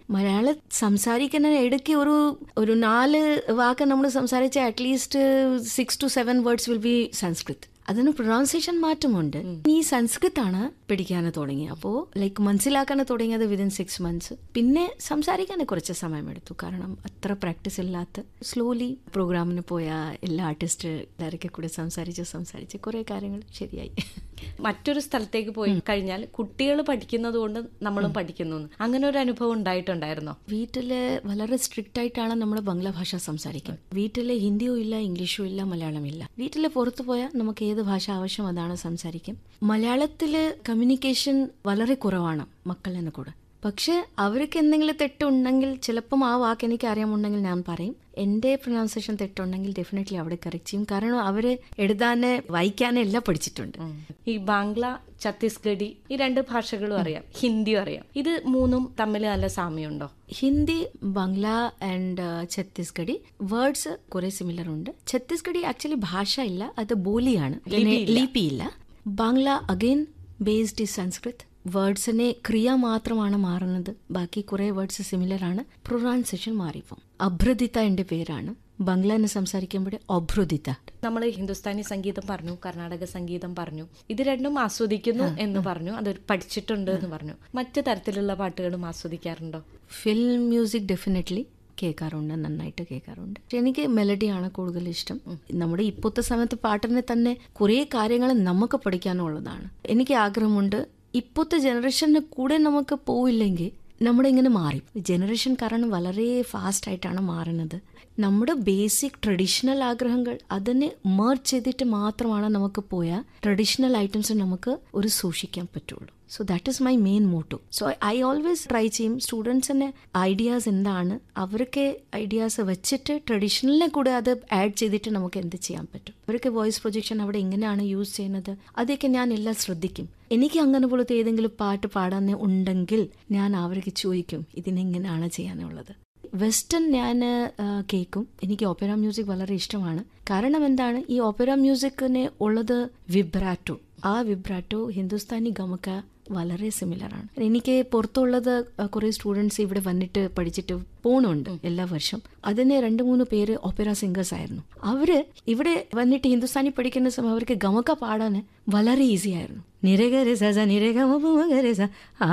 മലയാളം സംസാരിക്കുന്ന ഇടയ്ക്ക് ഒരു ഒരു നാല് വാക്ക് നമ്മൾ സംസാരിച്ച at least six to seven words will be Sanskrit അതിന് പ്രൊനൗൺസിയേഷൻ മാറ്റമുണ്ട് ഈ സംസ്കൃത് ആണ് പഠിക്കാൻ തുടങ്ങി അപ്പോൾ ലൈക്ക് മനസ്സിലാക്കാൻ തുടങ്ങിയത് വിതിൻ സിക്സ് മന്ത്സ് പിന്നെ സംസാരിക്കാൻ കുറച്ച് സമയമെടുത്തു കാരണം അത്ര പ്രാക്ടീസ് ഇല്ലാത്ത സ്ലോലി പ്രോഗ്രാമിന് പോയ എല്ലാ ആർട്ടിസ്റ്റ് എല്ലാവരൊക്കെ കൂടെ സംസാരിച്ച് സംസാരിച്ച് കുറേ കാര്യങ്ങൾ ശരിയായി മറ്റൊരു സ്ഥലത്തേക്ക് പോയി കഴിഞ്ഞാൽ കുട്ടികൾ പഠിക്കുന്നത് കൊണ്ട് നമ്മളും പഠിക്കുന്നു എന്ന്. അങ്ങനെ ഒരു അനുഭവം ഉണ്ടായിട്ടുണ്ടായിരുന്നോ വീട്ടില് വളരെ സ്ട്രിക്റ്റ് ആയിട്ടാണ് നമ്മൾ ബംഗ്ല ഭാഷ സംസാരിക്കും വീട്ടില് ഹിന്ദിയോ ഇല്ല ഇംഗ്ലീഷോ ഇല്ല മലയാളം ഇല്ല വീട്ടില് പുറത്തു പോയാൽ നമുക്ക് ഏത് ഭാഷ ആവശ്യം അതാണ് സംസാരിക്കും മലയാളത്തില് കമ്മ്യൂണിക്കേഷൻ വളരെ കുറവാണ് മക്കളിന് കൂടെ പക്ഷെ അവർക്ക് എന്തെങ്കിലും തെറ്റുണ്ടെങ്കിൽ ചിലപ്പം ആ വാക്ക് എനിക്ക് അറിയാമുണ്ടെങ്കിൽ ഞാൻ പറയും എൻ്റെ പ്രൊനൗൺസിയേഷൻ തെറ്റുണ്ടെങ്കിൽ ഡെഫിനറ്റ്ലി അവിടെ കറക്റ്റ് ചെയ്യും കാരണം അവര് എഴുതാനെ വായിക്കാനേ എല്ലാം പഠിച്ചിട്ടുണ്ട് ഈ ബാംഗ്ല ഛത്തീസ്ഗഡി ഈ രണ്ട് ഭാഷകളും അറിയാം ഹിന്ദിയും അറിയാം ഇത് മൂന്നും തമ്മിൽ നല്ല സാമ്യമുണ്ടോ ഹിന്ദി ബംഗ്ല ആൻഡ് ഛത്തീസ്ഗഡി വേർഡ്സ് കുറെ സിമിലർ ഉണ്ട് ഛത്തീസ്ഗഡി ആക്ച്വലി ഭാഷ ഇല്ല അത് ബോലിയാണ് പിന്നെ ലിപിയില്ല ബംഗ്ല അഗൈൻ ബേസ്ഡ് ഈ സംസ്കൃത് വേർഡ്സിനെ ക്രിയ മാത്രമാണ് മാറുന്നത് ബാക്കി കുറെ വേർഡ്സ് സിമിലർ ആണ് പ്രൊനൗൺസിയേഷൻ മാറിപ്പോവും അഭ്രദിത എന്റെ പേരാണ് ബംഗ്ലാന്ന് സംസാരിക്കുമ്പോൾ അഭ്രുദിത നമ്മൾ ഹിന്ദുസ്ഥാനി സംഗീതം പറഞ്ഞു കർണാടക സംഗീതം പറഞ്ഞു ഇത് രണ്ടും ആസ്വദിക്കുന്നു എന്ന് പറഞ്ഞു അത് പഠിച്ചിട്ടുണ്ട് എന്ന് പറഞ്ഞു മറ്റു തരത്തിലുള്ള പാട്ടുകളും ആസ്വദിക്കാറുണ്ടോ ഫിലിം മ്യൂസിക് ഡെഫിനറ്റ്ലി കേൾക്കാറുണ്ട് നന്നായിട്ട് കേൾക്കാറുണ്ട് പക്ഷെ എനിക്ക് മെലഡിയാണ് കൂടുതൽ ഇഷ്ടം നമ്മുടെ ഇപ്പോഴത്തെ സമയത്ത് പാട്ടിനെ തന്നെ കുറേ കാര്യങ്ങൾ നമുക്ക് പഠിക്കാനുള്ളതാണ് എനിക്ക് ആഗ്രഹമുണ്ട് ഇപ്പോഴത്തെ ജനറേഷന് കൂടെ നമുക്ക് പോയില്ലെങ്കിൽ നമ്മുടെ ഇങ്ങനെ മാറി ജനറേഷൻ കാരണം വളരെ ഫാസ്റ്റ് ആയിട്ടാണ് മാറുന്നത് നമ്മുടെ ബേസിക് ട്രഡീഷണൽ ആഗ്രഹങ്ങൾ അതിനെ മേർച്ച് ചെയ്തിട്ട് മാത്രമാണ് നമുക്ക് പോയാൽ ട്രഡീഷണൽ ഐറ്റംസ് നമുക്ക് ഒരു സൂക്ഷിക്കാൻ പറ്റുള്ളൂ so that is my main motto so I always try ചെയ്യും സ്റ്റുഡൻസിന് ഐഡിയാസ് എന്താണ് അവർക്ക് ഐഡിയാസ് വെച്ചിട്ട് ട്രഡീഷണലിനെ കൂടെ അത് ആഡ് ചെയ്തിട്ട് നമുക്ക് എന്ത് ചെയ്യാൻ പറ്റും അവർക്ക് വോയിസ് പ്രൊജക്ഷൻ അവിടെ എങ്ങനെയാണ് യൂസ് ചെയ്യുന്നത് അതൊക്കെ ഞാൻ എല്ലാം ശ്രദ്ധിക്കും എനിക്ക് അങ്ങനെ പോലത്തെ ഏതെങ്കിലും പാട്ട് പാടാൻ ഉണ്ടെങ്കിൽ ഞാൻ അവർക്ക് ചോദിക്കും ഇതിനെങ്ങനെയാണ് ചെയ്യാനുള്ളത് വെസ്റ്റേൺ ഞാൻ കേൾക്കും എനിക്ക് ഓപ്പറ മ്യൂസിക് വളരെ ഇഷ്ടമാണ് കാരണം എന്താണ് ഈ ഓപ്പറ മ്യൂസിക്കിന് ഉള്ളത് വിബ്രാറ്റോ ആ വിബ്രാറ്റോ ഹിന്ദുസ്ഥാനി ഗമക്ക വളരെ സിമിലർ ആണ് എനിക്ക് പുറത്തുള്ളത് കുറെ സ്റ്റുഡൻസ് ഇവിടെ വന്നിട്ട് പഠിച്ചിട്ട് പോണുണ്ട് എല്ലാ വർഷം അതിന് രണ്ട് മൂന്ന് പേര് ഓപ്പറ സിംഗേഴ്സ് ആയിരുന്നു അവര് ഇവിടെ വന്നിട്ട് ഹിന്ദുസ്ഥാനി പഠിക്കുന്ന സമയം അവർക്ക് ഗമക്ക പാടാൻ വളരെ ഈസി ആയിരുന്നു നിരകരെ സ നിരക മപമഗരെ സ ആ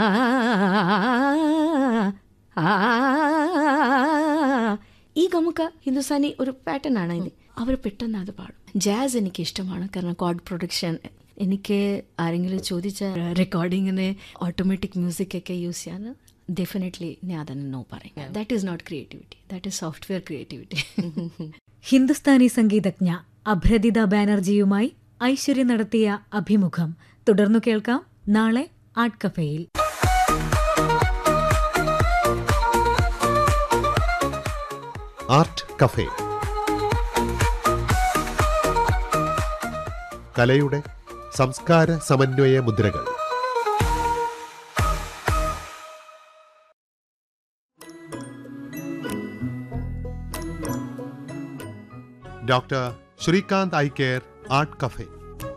ആ ഈ ഗമുക്ക ഹിന്ദുസ്ഥാനി ഒരു പാറ്റേൺ ആണ് ഇത് അവർ പെട്ടെന്ന് അത് പാടും ജാസ് എനിക്ക് ഇഷ്ടമാണ് കാരണം കോഡ് പ്രൊഡക്ഷൻ എനിക്ക് ആരെങ്കിലും ചോദിച്ച റെക്കോർഡിങ്ങിന് ഓട്ടോമാറ്റിക് മ്യൂസിക് ഒക്കെ യൂസ് ചെയ്യാൻ ഡെഫിനറ്റ്ലി ഞാൻ അതിന് നോ പറയും that is not creativity that is software creativity Hindustani സംഗീതജ്ഞ അഭ്രദിത ബാനർജിയുമായി ഐശ്വര്യ നടത്തിയ അഭിമുഖം തുടർന്നു കേൾക്കാം നാളെ ആർട്ട് കഫേയിൽ ആർട്ട് കഫേ കലയുടെ സംസ്കാര സമന്വയ മുദ്രകൾ doctor Srikanth eye care art cafe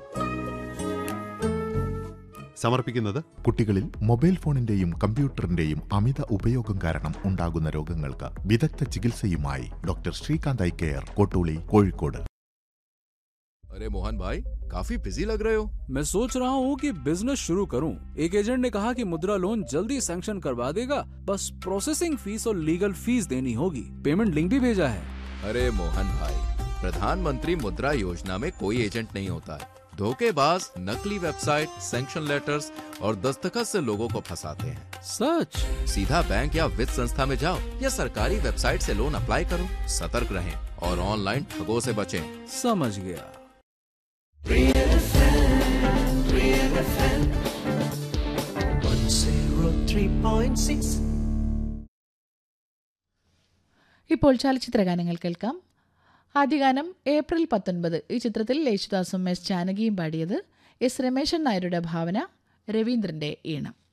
സമർപ്പിക്കുന്നത് കുട്ടികളിൽ മൊബൈൽ ഫോണിന്റെയും കമ്പ്യൂട്ടറിന്റെയും അമിത ഉപയോഗം കാരണം ഉണ്ടാകുന്ന രോഗങ്ങൾക്ക് വിദഗ്ധ ചികിത്സയുമായി doctor Srikanth eye care Kottooli Kozhikode अरे मोहन भाई काफी बिजी लग रहे हो मैं सोच रहा हूँ कि बिजनेस शुरू करूँ एक एजेंट ने कहा कि मुद्रा लोन जल्दी सैंक्शन करवा देगा बस प्रोसेसिंग फीस और लीगल फीस देनी होगी पेमेंट लिंक भी भेजा है अरे मोहन भाई प्रधानमंत्री मुद्रा योजना में कोई एजेंट नहीं होता है धोखेबाज नकली वेबसाइट सैंक्शन लेटर्स और दस्तखत से लोगों को फंसाते हैं सच सीधा बैंक या वित्त संस्था में जाओ या सरकारी वेबसाइट से लोन अप्लाई करो सतर्क रहें और ऑनलाइन ठगों से बचें समझ गया ഇപ്പോൾ ചലച്ചിത്ര ഗാനങ്ങൾ കേൾക്കാം ആദ്യ ഗാനം ഏപ്രിൽ പത്തൊൻപത് ഈ ചിത്രത്തിൽ യേശുദാസും എസ് ജാനകിയും പാടിയത് എസ് രമേശൻ നായരുടെ ഭാവന രവീന്ദ്രന്റെ ഈണം